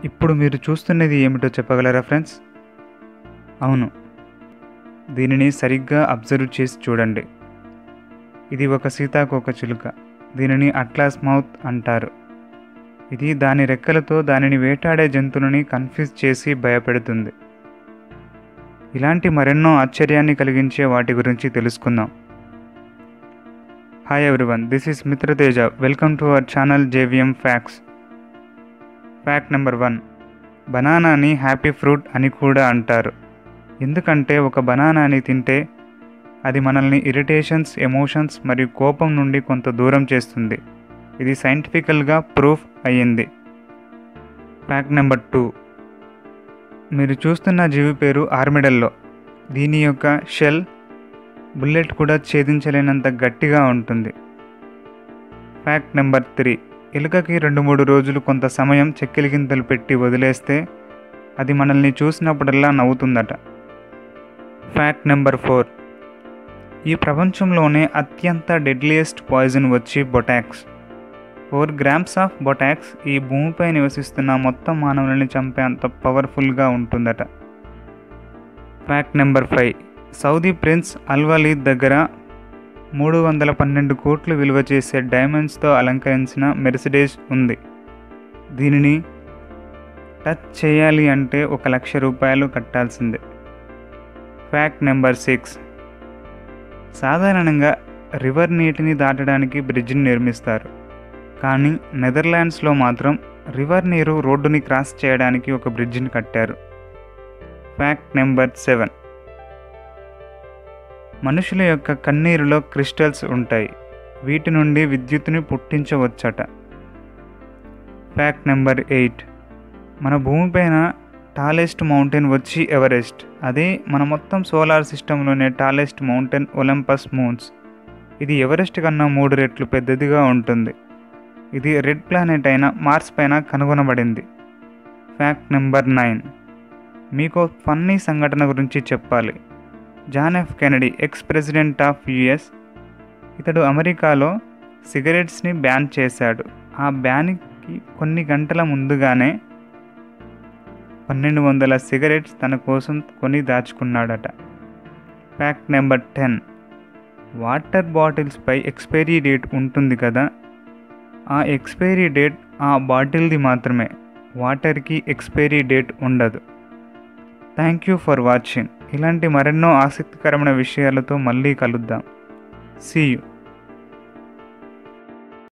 ఇప్పుడు మీరు చూస్తున్నది ఏమిటో చెప్పగలరా ఫ్రెండ్స్ అవును దీనిని సరిగ్గా అబ్జర్వ్ చేసి చూడండి ఇది ఒక సీతాకోక చిలుక దీనిని అట్లాస్ మౌత్ అంటారు ఇది దాని రెక్కలతో దానిని వేటాడే జంతువులని కన్ఫ్యూజ్ చేసి భయపెడుతుంది ఇలాంటి మరెన్నో ఆశ్చర్యాన్ని కలిగించే వాటి గురించి తెలుసుకుందాం hi everyone this is Mitrateja welcome to our channel JVM facts fact number one బనానాని హ్యాపీ ఫ్రూట్ అని కూడా అంటారు ఎందుకంటే ఒక బనానాని తింటే అది మనల్ని ఇరిటేషన్స్ ఎమోషన్స్ మరియు కోపం నుండి కొంత దూరం చేస్తుంది ఇది సైంటిఫికల్గా ప్రూఫ్ అయ్యింది ఫ్యాక్ట్ నెంబర్ టూ మీరు చూస్తున్న జీవి పేరు ఆర్మిడల్లో దీని యొక్క షెల్ బుల్లెట్ కూడా ఛేదించలేనంత గట్టిగా ఉంటుంది ఫ్యాక్ట్ నెంబర్ త్రీ ఎలుకకి రెండు మూడు రోజులు కొంత సమయం చెక్కిలి గింతలు పెట్టి వదిలేస్తే అది మనల్ని చూసినప్పుడల్లా నవ్వుతుందట ఫ్యాక్ట్ నెంబర్ ఫోర్ ఈ ప్రపంచంలోనే అత్యంత డెడ్లియెస్ట్ పాయిజన్ వచ్చి Botox four grams of Botox ఈ భూమిపై నివసిస్తున్న మొత్తం మానవులని చంపే అంత పవర్ఫుల్గా ఉంటుందట fact number five Saudi prince Alwaleed దగ్గర మూడు వందల పన్నెండు కోట్లు విలువ చేసే డైమండ్స్తో అలంకరించిన మెర్సిడేస్ ఉంది దీనిని టచ్ చేయాలి అంటే ఒక లక్ష రూపాయలు కట్టాల్సిందే ఫ్యాక్ట్ నెంబర్ సిక్స్ సాధారణంగా రివర్ నీటిని దాటడానికి బ్రిడ్జిని నిర్మిస్తారు కానీ నెదర్లాండ్స్లో మాత్రం రివర్ నీరు రోడ్డుని క్రాస్ చేయడానికి ఒక బ్రిడ్జిని కట్టారు ఫ్యాక్ట్ నెంబర్ సెవెన్ మనుషుల యొక్క కన్నీరులో క్రిస్టల్స్ ఉంటాయి వీటి నుండి విద్యుత్తుని పుట్టించవచ్చట ఫ్యాక్ట్ నెంబర్ ఎయిట్ మన భూమిపైన టాలెస్ట్ మౌంటైన్ వచ్చి ఎవరెస్ట్ అదే మన మొత్తం సోలార్ సిస్టంలోనే టాలెస్ట్ మౌంటైన్ ఒలింపస్ మూన్స్ ఇది ఎవరెస్ట్ కన్నా మూడు రెట్లు పెద్దదిగా ఉంటుంది ఇది రెడ్ ప్లానెట్ అయిన మార్స్ పైన కనుగొనబడింది ఫ్యాక్ట్ నెంబర్ నైన్ మీకు ఫన్నీ సంఘటన గురించి చెప్పాలి John F Kennedy ex president of US ఇతడు అమెరికాలో సిగరెట్స్ని బ్యాన్ చేశాడు ఆ బ్యాన్కి కొన్ని గంటల ముందుగానే పన్నెండు వందల సిగరెట్స్ తన కోసం కొని దాచుకున్నాడట ఫ్యాక్ట్ నెంబర్ టెన్ వాటర్ బాటిల్స్పై ఎక్స్పైరీ డేట్ ఉంటుంది కదా ఆ ఎక్స్పైరీ డేట్ ఆ బాటిల్ది మాత్రమే వాటర్కి ఎక్స్పైరీ డేట్ ఉండదు థ్యాంక్ యూ ఫర్ వాచింగ్ ఇలాంటి మరెన్నో ఆసక్తికరమైన విషయాలతో మళ్ళీ కలుద్దాం సీ యూ